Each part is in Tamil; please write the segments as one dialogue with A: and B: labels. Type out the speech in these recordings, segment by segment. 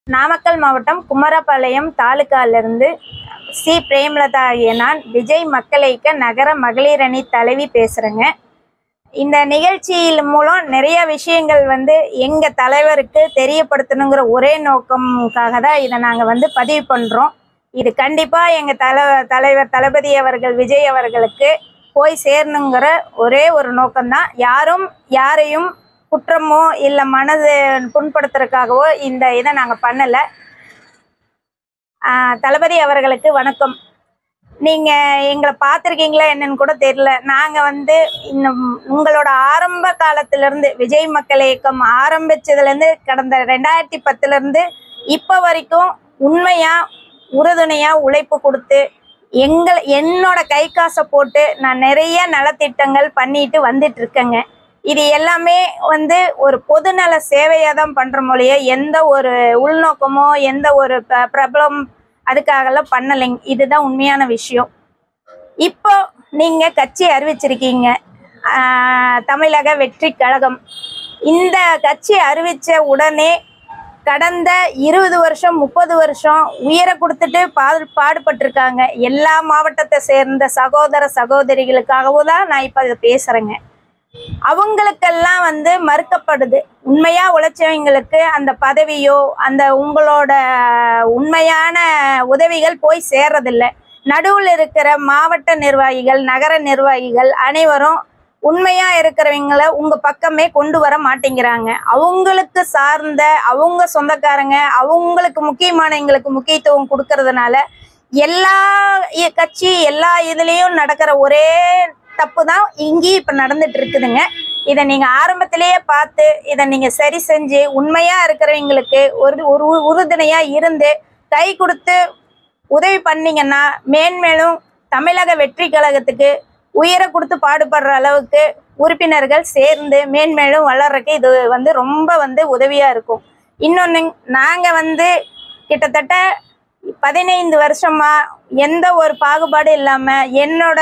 A: நாமக்கல் மாவட்டம் குமரபாளையம் தாலுகாலிருந்து சி பிரேமலதா ஆகிய நான் விஜய் மக்கள் இயக்க நகர மகளிர் அணி தலைவி பேசுகிறேங்க இந்த நிகழ்ச்சியில் மூலம் நிறைய விஷயங்கள் வந்து எங்கள் தலைவருக்கு தெரியப்படுத்தணுங்கிற ஒரே நோக்கம்காக தான் இதை நாங்கள் வந்து பதிவு பண்ணுறோம் இது கண்டிப்பாக எங்கள் தலை தலைவர் தளபதி அவர்கள் விஜய் அவர்களுக்கு போய் சேரணுங்கிற ஒரே ஒரு நோக்கம்தான் யாரும் யாரையும் குற்றமோ இல்லை மனது புண்படுத்துறதுக்காகவோ இந்த இதை நாங்கள் பண்ணலை தளபதி அவர்களுக்கு வணக்கம் நீங்கள் எங்களை பார்த்துருக்கீங்களா என்னன்னு கூட தெரியல நாங்கள் வந்து இந்த உங்களோட ஆரம்ப காலத்திலேருந்து விஜய் மக்கள் இயக்கம் ஆரம்பிச்சதுலேருந்து கடந்த ரெண்டாயிரத்தி பத்துலேருந்து இப்போ வரைக்கும் உண்மையாக உறுதுணையாக உழைப்பு கொடுத்து எங்கள் என்னோட கை காசை போட்டு நான் நிறைய நலத்திட்டங்கள் பண்ணிட்டு வந்துட்டு இருக்கேங்க இது எல்லாமே வந்து ஒரு பொதுநல சேவையாக தான் பண்ணுற மொழிய எந்த ஒரு உள்நோக்கமோ எந்த ஒரு ப- பிரபலம் அதுக்காகலாம் பண்ணலைங்க இதுதான் உண்மையான விஷயம் இப்போ நீங்க கட்சி அறிவிச்சிருக்கீங்க ஆஹ், தமிழக வெற்றி கழகம் இந்த கட்சி அறிவிச்ச உடனே கடந்த இருபது வருஷம் முப்பது வருஷம் உயிரை கொடுத்துட்டு பாடு பாடுபட்டிருக்காங்க எல்லா மாவட்டத்தை சேர்ந்த சகோதர சகோதரிகளுக்காகவும் தான் நான் இப்போ இதை பேசுறேங்க அவங்களுக்கெல்லாம் வந்து மறுக்கப்படுது உண்மையா உழைச்சவங்களுக்கு அந்த பதவியோ அந்த உங்களோட உண்மையான உதவிகள் போய் சேர்றதில்ல நடுவில் இருக்கிற மாவட்ட நிர்வாகிகள் நகர நிர்வாகிகள் அனைவரும் உண்மையா இருக்கிறவங்கள உங்க பக்கமே கொண்டு வர மாட்டேங்கிறாங்க அவங்களுக்கு சார்ந்த அவங்க சொந்தக்காரங்க அவங்களுக்கு முக்கியமானவங்களுக்கு முக்கியத்துவம் கொடுக்கறதுனால எல்லா இ- கட்சி எல்லா இதுலேயும் நடக்கிற ஒரே தப்பு தான் இங்கேயும் இப்போ நடந்துட்டு இருக்குதுங்க இதை நீங்கள் ஆரம்பத்திலேயே பார்த்து இதை நீங்கள் சரி செஞ்சு உண்மையாக இருக்கிறவங்களுக்கு ஒரு ஒரு உறுதுணையாக இருந்து கை கொடுத்து உதவி பண்ணீங்கன்னா மேன்மேலும் தமிழக வெற்றி கழகத்துக்கு உயிரை கொடுத்து பாடுபடுற அளவுக்கு உறுப்பினர்கள் சேர்ந்து மேன்மேலும் வளர்றதுக்கு இது வந்து ரொம்ப வந்து உதவியாக இருக்கும் இன்னொன்று நாங்கள் வந்து கிட்டத்தட்ட பதினைந்து வருஷமா எந்த ஒரு பாகுபாடும் இல்லாமல் என்னோட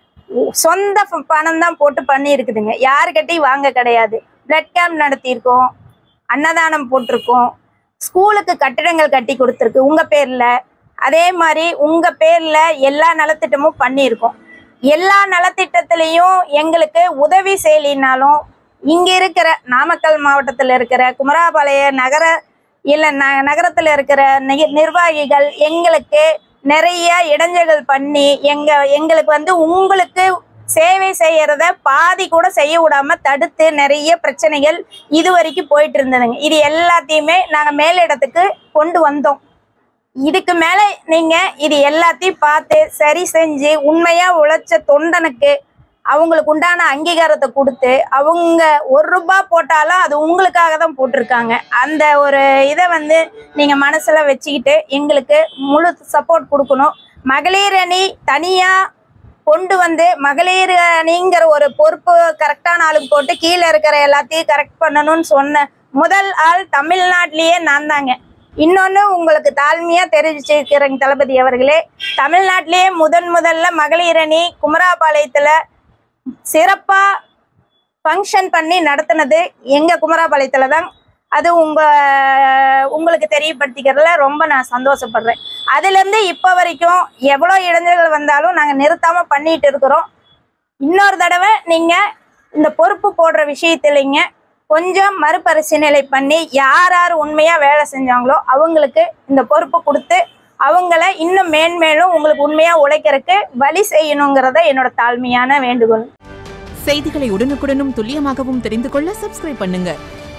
A: சொந்த ப- பணம் தான் போட்டு பண்ணி இருக்குதுங்க யாருக்கிட்டையும் வாங்க கிடையாது பிளட் கேம்ப் நடத்தியிருக்கோம் அன்னதானம் போட்டிருக்கோம் ஸ்கூலுக்கு கட்டிடங்கள் கட்டி கொடுத்துருக்கு உங்க பேர்ல அதே மாதிரி உங்க பேர்ல எல்லா நலத்திட்டமும் பண்ணியிருக்கோம் எல்லா நலத்திட்டத்திலையும் எங்களுக்கு உதவி செய்யலினாலும் இங்க இருக்கிற நாமக்கல் மாவட்டத்தில் இருக்கிற குமராபாளைய நகர இல்லை ந நகரத்தில் இருக்கிற நி- நிர்வாகிகள் எங்களுக்கு நிறைய இடைஞ்சல்கள் பண்ணி எங்க எங்களுக்கு வந்து உங்களுக்கு சேவை செய்யறத பாதி கூட செய்ய விடாம தடுத்து நிறைய பிரச்சனைகள் இது வரைக்கும் போயிட்டு இருந்ததுங்க இது எல்லாத்தையுமே நாங்க மேலிடத்துக்கு கொண்டு வந்தோம் இதுக்கு மேல நீங்க இது எல்லாத்தையும் பார்த்து சரி செஞ்சு உண்மையா உழைச்ச தொண்டனுக்கு அவங்களுக்கு உண்டான அங்கீகாரத்தை கொடுத்து அவங்க ஒரு ரூபாய் போட்டாலும் அது உங்களுக்காக தான் போட்டிருக்காங்க அந்த ஒரு இதை வந்து நீங்க மனசுல வச்சுக்கிட்டு எங்களுக்கு முழு சப்போர்ட் கொடுக்கணும் மகளிர் அணி தனியா கொண்டு வந்து மகளிர் அணிங்கிற ஒரு பொறுப்பு கரெக்டான ஆளுக்கு போட்டு கீழே இருக்கிற எல்லாத்தையும் கரெக்ட் பண்ணணும்னு சொன்ன முதல் ஆள் தமிழ்நாட்டிலேயே நான் தாங்க இன்னொன்று உங்களுக்கு தாழ்மையாக தெரிவிச்சிருக்கிறேங்க தளபதி அவர்களே தமிழ்நாட்டிலேயே முதன் முதல்ல மகளிர் அணி குமராபாளையத்தில் சிறப்பாக ஃபங்க்ஷன் பண்ணி நடத்தினது எங்கள் குமராபாளையத்தில் தான் அது உங்க உங்களுக்கு தெரியப்படுத்திக்கிறதுல ரொம்ப நான் சந்தோஷப்படுறேன் அதுலேருந்து இப்போ வரைக்கும் எவ்வளோ இளைஞர்கள் வந்தாலும் நாங்கள் நிறுத்தாமல் பண்ணிட்டு இருக்கிறோம் இன்னொரு தடவை நீங்கள் இந்த பொறுப்பு போடுற விஷயத்துலைங்க கொஞ்சம் மறுபரிசீலனை பண்ணி யார் யார் உண்மையாக வேலை செஞ்சாங்களோ அவங்களுக்கு இந்த பொறுப்பு கொடுத்து அவங்கள இன்னும் மேன்மேலும் உங்களுக்கு உண்மையாக உழைக்கிறதுக்கு வழி செய்யணுங்கிறத என்னோட தாழ்மையான வேண்டுகோள்
B: செய்திகளை உடனுக்குடனும் துல்லியமாகவும் தெரிந்து கொள்ள சப்ஸ்கிரைப் பண்ணுங்க